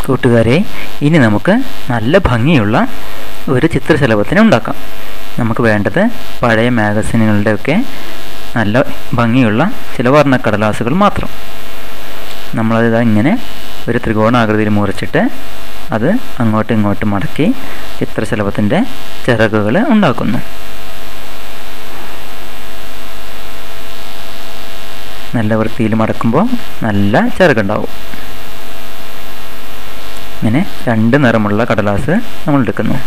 കൂട്ടുകാരെ ഇനി നമുക്ക് നല്ല ഭംഗിയുള്ള ഒരു ചിത്രശലഭത്തിനെ ഉണ്ടാക്കാം നമുക്ക് വേണ്ടത് പഴയ മാഗസിനുകളുടെയൊക്കെ നല്ല ഭംഗിയുള്ള ചില വർണ്ണക്കടലാസുകൾ മാത്രം നമ്മളത് ഇങ്ങനെ ഒരു ത്രികോണാകൃതിയിൽ മുറിച്ചിട്ട് അത് അങ്ങോട്ടും ഇങ്ങോട്ടും മടക്കി ചിത്രശലഭത്തിൻ്റെ ചിറകുകൾ ഉണ്ടാക്കുന്നു നല്ല വൃത്തിയിൽ മടക്കുമ്പോൾ നല്ല ചിറകുണ്ടാവും ഇങ്ങനെ രണ്ട് നിറമുള്ള കടലാസ് നമ്മൾ എടുക്കുന്നു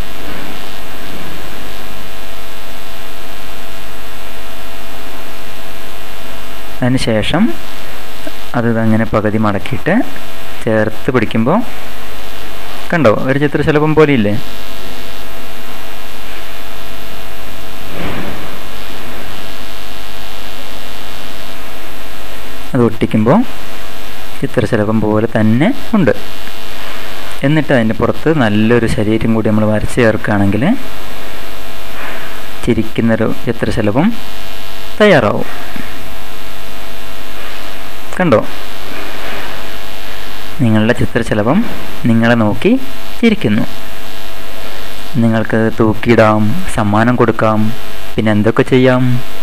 അതിനുശേഷം അത് അങ്ങനെ പകുതി മടക്കിയിട്ട് ചേർത്ത് പിടിക്കുമ്പോൾ കണ്ടോ ഒരു ചിത്രശലഭം പോലെ ഇല്ലേ അത് ഒട്ടിക്കുമ്പോൾ ചിത്രശലഭം പോലെ തന്നെ ഉണ്ട് എന്നിട്ട് അതിൻ്റെ പുറത്ത് നല്ലൊരു ശരീരം കൂടി നമ്മൾ വരച്ച് ചേർക്കുകയാണെങ്കിൽ ചിരിക്കുന്നൊരു ചിത്രശലഭം തയ്യാറാവും കണ്ടോ നിങ്ങളുടെ ചിത്രശലഭം നിങ്ങളെ നോക്കി ചിരിക്കുന്നു നിങ്ങൾക്ക് തൂക്കിയിടാം സമ്മാനം കൊടുക്കാം പിന്നെ എന്തൊക്കെ ചെയ്യാം